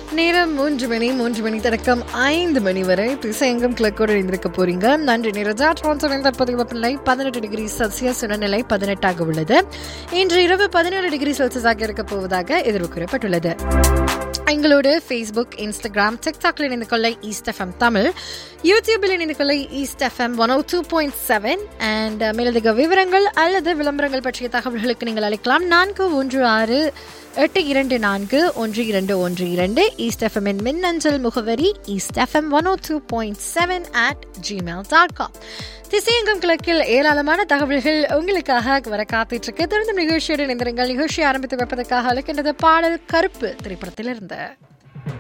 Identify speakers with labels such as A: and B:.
A: நேரம் மூன்று மணி மூன்று மணி தொடக்கம் ஐந்து மணி வரை திசையங்கம் கிழக்கோடு இணைந்திருக்க போறீங்க நன்றி நிரஜா ட்ரான்சரின் தற்போதைய வெப்பநிலை பதினெட்டு டிகிரி செல்சியஸ் உடல்நிலை பதினெட்டாக உள்ளது இன்று இரவு பதினேழு டிகிரி செல்சியஸாக இருக்க போவதாக எதிர்பார்க்கப்பட்டுள்ளது எங்களோடு ஃபேஸ்புக் இன்ஸ்டாகிராம் டிக்டாக்ல இணைந்து கொள்ள ஈஸ்ட் எஃப்எம் தமிழ் யூடியூபில் இணைந்து கொள்ள East FM one O two point seven and மேலதிக விவரங்கள் அல்லது விளம்பரங்கள் பற்றிய தகவல்களுக்கு நீங்கள் அழைக்கலாம் நான்கு ஒன்று ஆறு எட்டு இரண்டு நான்கு ஒன்று இரண்டு ஒன்று இரண்டு ஈஸ்ட் எஃப்எம்மின் மின்னஞ்சல் முகவரி East FM one O two point seven at Gmail dot com திசையங்கம் கிழக்கில் ஏராளமான தகவல்கள் உங்களுக்காக வர காத்துட்டு இருக்கு தொடர்ந்து நிகழ்ச்சியோடு இணைந்திருங்கள் நிகழ்ச்சி ஆரம்பித்து வைப்பதற்காக அழைக்கின்றது பாடல் கருப்பு திரைப்படத்திலிருந்து